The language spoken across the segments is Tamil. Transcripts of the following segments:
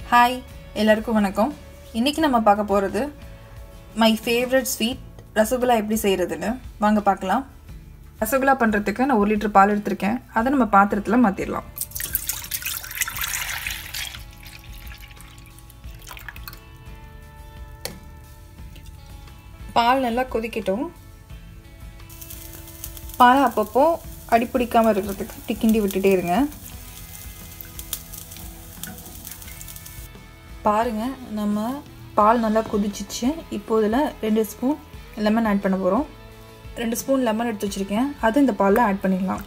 ஹாய் எல்லாருக்கும் வணக்கம் இன்றைக்கி நம்ம பார்க்க போகிறது மை ஃபேவரட் ஸ்வீட் ரசகுல்லா எப்படி செய்கிறதுன்னு வாங்க பார்க்கலாம் ரசகுல்லா பண்ணுறதுக்கு நான் ஒரு லிட்டர் பால் எடுத்திருக்கேன் அதை நம்ம பாத்திரத்தில் மாற்றிடலாம் பால் நல்லா கொதிக்கட்டும் பாலை அப்பப்போ அடிப்பிடிக்காமல் இருக்கிறதுக்கு கிண்டி விட்டுட்டே இருங்க பாருங்க நம்ம பால் நல்லா கொதிச்சிச்சு இப்போ இதில் ரெண்டு ஸ்பூன் லெமன் ஆட் பண்ண போகிறோம் ரெண்டு ஸ்பூன் லெமன் எடுத்து வச்சுருக்கேன் அது இந்த பாலில் ஆட் பண்ணிடலாம்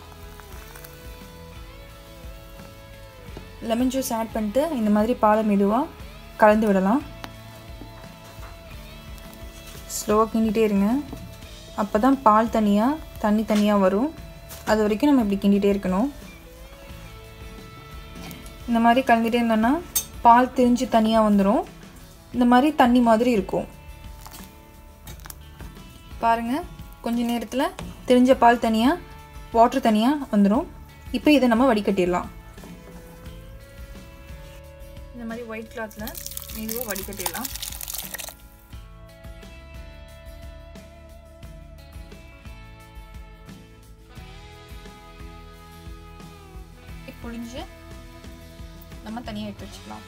லெமன் ஜூஸ் ஆட் பண்ணிட்டு இந்த மாதிரி பாலை மெதுவாக கலந்து விடலாம் ஸ்லோவாக கிண்டிகிட்டே இருங்க அப்போ தான் பால் தனியாக தண்ணி தனியாக வரும் அது வரைக்கும் நம்ம இப்படி கிண்டிகிட்டே இருக்கணும் இந்த மாதிரி கலந்துகிட்டே இருந்தோன்னா பால் திரிஞ்சு தனியாக வந்துடும் இந்த மாதிரி தண்ணி மாதிரி இருக்கும் பாருங்கள் கொஞ்ச நேரத்தில் திரிஞ்ச பால் தனியாக வாட்டர் தனியாக வந்துடும் இப்போ இதை நம்ம வடிகட்டிடலாம் இந்த மாதிரி ஒயிட் கிளாத்தில் மெதுவாக வடிகட்டிடலாம் புழிஞ்சு நம்ம தனியாக எடுத்து வச்சுக்கலாம்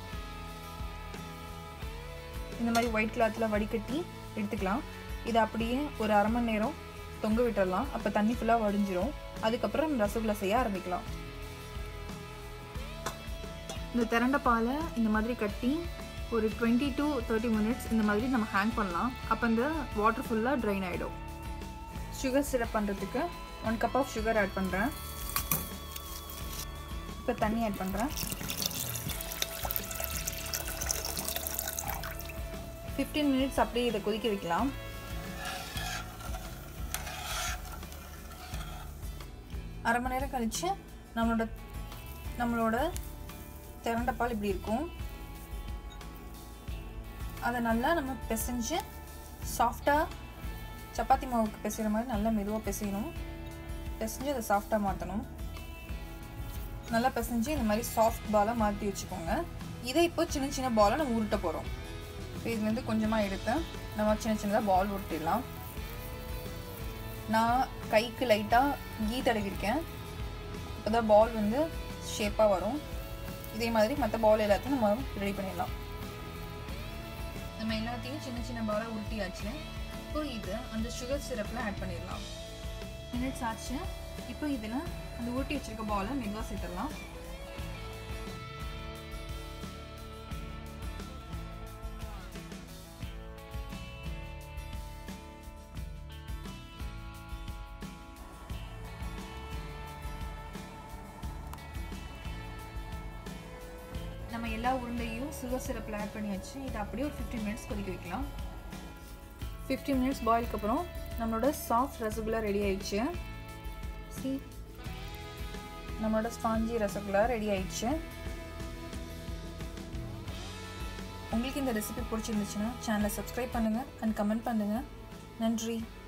இந்த மாதிரி ஒயிட் கிளாத்தில் வடிகட்டி எடுத்துக்கலாம் இதை அப்படியே ஒரு அரை மணி நேரம் தொங்க விட்டுடலாம் அப்போ தண்ணி ஃபுல்லாக வடிஞ்சிரும் அதுக்கப்புறம் நம்ம ரசகுல்லா செய்ய ஆரம்பிக்கலாம் இந்த திரண்ட பாலை இந்த மாதிரி கட்டி ஒரு டுவெண்ட்டி டு தேர்ட்டி மினிட்ஸ் இந்த மாதிரி நம்ம ஹேங் பண்ணலாம் அப்போ இந்த வாட்டர் ஃபுல்லாக ட்ரைன் ஆகிடும் சுகர் சிரப் பண்ணுறதுக்கு one cup of sugar add பண்ணுறேன் இப்போ தண்ணி ஆட் பண்ணுறேன் ஃபிஃப்டீன் மினிட்ஸ் அப்படியே இதை கொதிக்க வைக்கலாம் அரை மணி நேரம் கழித்து நம்மளோட நம்மளோட திரண்ட பால் இப்படி இருக்கும் அதை நல்லா நம்ம பிசைஞ்சு சாஃப்டாக சப்பாத்தி மாவுக்கு பிசைகிற மாதிரி நல்லா மெதுவாக பிசையணும் பிசைஞ்சு அதை சாஃப்டாக மாற்றணும் நல்லா பிசைஞ்சு இந்த மாதிரி சாஃப்ட் பாலாக மாற்றி வச்சுக்கோங்க இதை இப்போ சின்ன சின்ன பாலை நம்ம உருட்ட போகிறோம் இப்போ இதுலேருந்து கொஞ்சமாக எடுத்து நம்ம சின்ன சின்னதாக பால் உருட்டிடலாம் நான் கைக்கு லைட்டாக கீ தடவிருக்கேன் இப்போ தான் பால் வந்து ஷேப்பாக வரும் இதே மாதிரி மற்ற பால் எல்லாத்தையும் நம்ம ரெடி பண்ணிடலாம் நம்ம எல்லாத்தையும் சின்ன சின்ன பாலாக உருட்டியாச்சு இப்போ இது அந்த சுகர் சிரப்பில் ஆட் பண்ணிடலாம் மினிட்ஸ் ஆச்சு இப்போ இதில் அந்த ஊட்டி வச்சிருக்க பாலை மெதுவாக சேர்த்துடலாம் நம்ம எல்லா உருண்டையும் சுகர் சிரப்பில் ஆட் பண்ணியாச்சு இதை அப்படியே ஒரு ஃபிஃப்டீன் மினிட்ஸ் கொதிக்க வைக்கலாம் ஃபிஃப்டீன் மினிட்ஸ் பாயிலுக்கு அப்புறம் நம்மளோட சாஃப்ட் ரசகுல்லா ரெடி ஆயிடுச்சு சி நம்மளோட ஸ்பாஞ்சி ரசகுல்லா ரெடி ஆயிடுச்சு உங்களுக்கு இந்த ரெசிபி பிடிச்சிருந்துச்சுன்னா சேனலை சப்ஸ்கிரைப் பண்ணுங்கள் அண்ட் கமெண்ட் பண்ணுங்கள் நன்றி